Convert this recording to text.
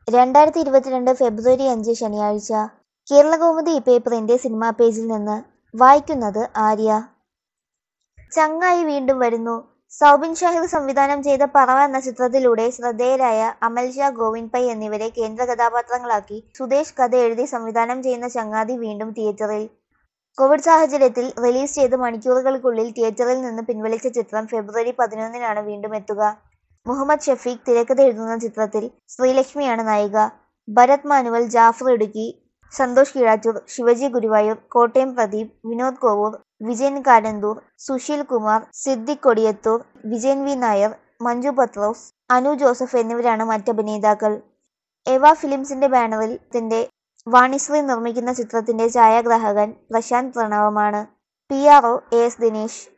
രണ്ടായിരത്തി ഇരുപത്തിരണ്ട് ഫെബ്രുവരി അഞ്ച് ശനിയാഴ്ച കേരളകൗമുദി പേപ്പറിന്റെ സിനിമാ പേജിൽ നിന്ന് വായിക്കുന്നത് ആര്യ ചങ്ങായി വീണ്ടും വരുന്നു സൗബിൻ ഷാഹിർ സംവിധാനം ചെയ്ത പറവ എന്ന ചിത്രത്തിലൂടെ ശ്രദ്ധേയരായ അമൽ ഷാ ഗോവിന്ദ് പൈ എന്നിവരെ കേന്ദ്ര കഥാപാത്രങ്ങളാക്കി സുദേശ് കഥ എഴുതി സംവിധാനം ചെയ്യുന്ന ചങ്ങാതി വീണ്ടും തിയേറ്ററിൽ കോവിഡ് സാഹചര്യത്തിൽ റിലീസ് ചെയ്ത് മണിക്കൂറുകൾക്കുള്ളിൽ തിയേറ്ററിൽ നിന്ന് പിൻവലിച്ച ചിത്രം ഫെബ്രുവരി പതിനൊന്നിനാണ് വീണ്ടും എത്തുക മുഹമ്മദ് ഷഫീഖ് തിരക്കഥ എഴുതുന്ന ചിത്രത്തിൽ ശ്രീലക്ഷ്മിയാണ് നായിക ഭരത് മാനുവൽ ജാഫർ ഇടുക്കി സന്തോഷ് കീഴാറ്റൂർ ശിവജി ഗുരുവായൂർ കോട്ടയം പ്രദീപ് വിനോദ് കോവൂർ വിജയൻ കാരന്തൂർ സുശീൽ കുമാർ സിദ്ദിഖ് കൊടിയത്തൂർ വിജയൻ വി നായർ മഞ്ജു പത്രോസ് അനു ജോസഫ് എന്നിവരാണ് മറ്റഭിനേതാക്കൾ എവ ഫിലിംസിന്റെ ബാനറിൽ ത്തിന്റെ വാണിശ്രീ നിർമ്മിക്കുന്ന ചിത്രത്തിന്റെ ഛായാഗ്രാഹകൻ പ്രശാന്ത് പ്രണവമാണ് P R O A S Dinesh